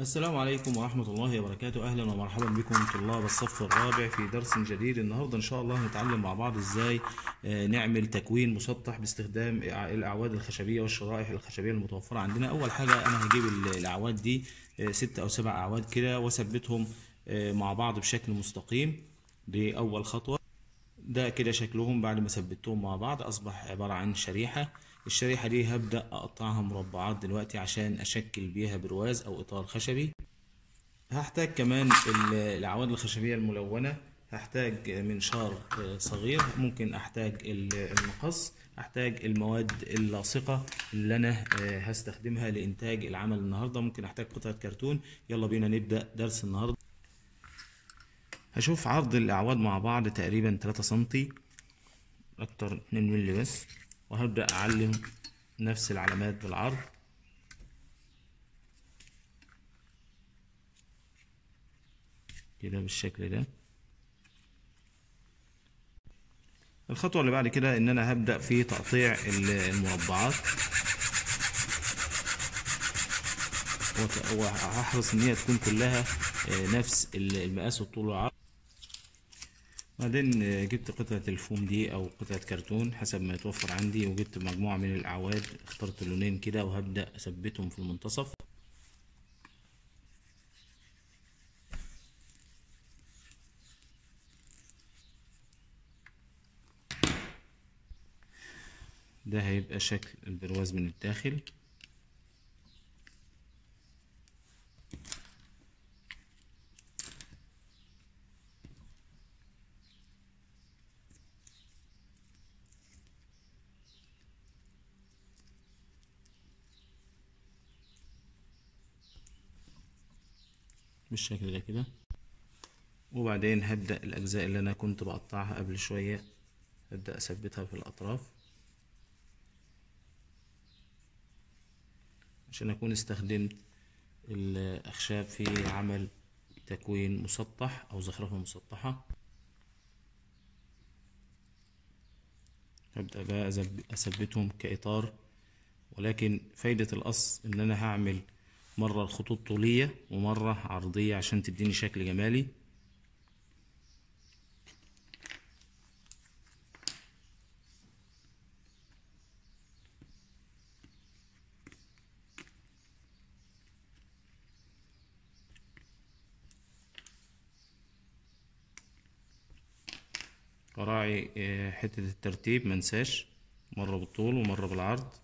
السلام عليكم ورحمة الله وبركاته أهلا ومرحبا بكم طلاب الصف الرابع في درس جديد النهاردة إن شاء الله هنتعلم مع بعض إزاي آه، نعمل تكوين مسطح باستخدام إع- الأعواد الخشبية والشرائح الخشبية المتوفرة عندنا أول حاجة أنا هجيب ال- الأعواد دي آه، ست أو سبع أعواد كده وأثبتهم آه، مع بعض بشكل مستقيم دي أول خطوة ده كده شكلهم بعد ما ثبتهم مع بعض اصبح عبارة عن شريحة الشريحة دي هبدأ اقطعها مربعات دلوقتي عشان اشكل بيها برواز او اطار خشبي هحتاج كمان ال- الاعواد الخشبية الملونة هحتاج منشار آه، صغير ممكن احتاج ال- المقص احتاج المواد اللاصقة اللي انا آه، هستخدمها لانتاج العمل النهاردة ممكن احتاج قطعة كرتون يلا بينا نبدأ درس النهاردة هشوف عرض الأعواد مع بعض تقريبا 3 سنتي أكتر 2 مللي بس وهبدأ أعلم نفس العلامات بالعرض كده بالشكل ده الخطوة اللي بعد كده إن أنا هبدأ في تقطيع ال- المربعات وت- وهحرص إن هي تكون كلها آه، نفس ال- المقاس والطول والعرض بعدين آه، جبت قطعة الفوم دي أو قطعة كرتون حسب ما يتوفر عندي وجبت مجموعة من الأعواد اخترت لونين كده وهبدأ أثبتهم في المنتصف ده هيبقى شكل البرواز من الداخل بالشكل ده كده وبعدين هبدأ الأجزاء اللي أنا كنت بقطعها قبل شوية هبدأ أثبتها في الأطراف عشان أكون استخدمت الأخشاب في عمل تكوين مسطح أو زخرفة مسطحة هبدأ بقى أزب- أثبتهم كإطار ولكن فايدة القص إن أنا هعمل مرة الخطوط طولية ومرة عرضية عشان تديني شكل جمالي أراعي آه، حتة الترتيب منساش مرة بالطول ومرة بالعرض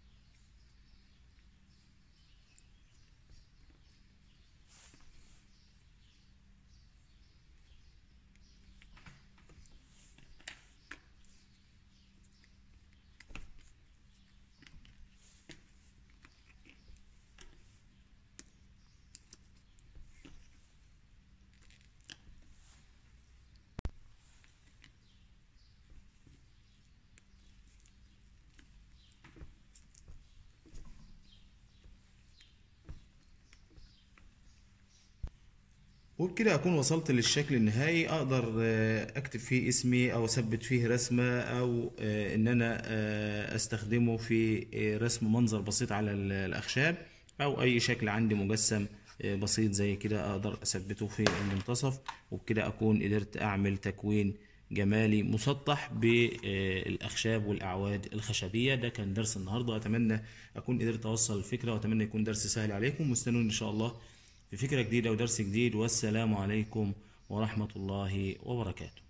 وبكده أكون وصلت للشكل النهائي أقدر آه، أكتب فيه اسمي أو أثبت فيه رسمة أو آه، إن أنا آه، أستخدمه في آه، رسم منظر بسيط على ال- الأخشاب أو أي شكل عندي مجسم آه، بسيط زي كده أقدر أثبته في المنتصف وبكده أكون قدرت أعمل تكوين جمالي مسطح بالأخشاب والأعواد الخشبية ده كان درس النهاردة أتمنى أكون قدرت أوصل الفكرة وأتمنى يكون درس سهل عليكم واستنوني إن شاء الله في فكرة جديدة ودرس جديد والسلام عليكم ورحمة الله وبركاته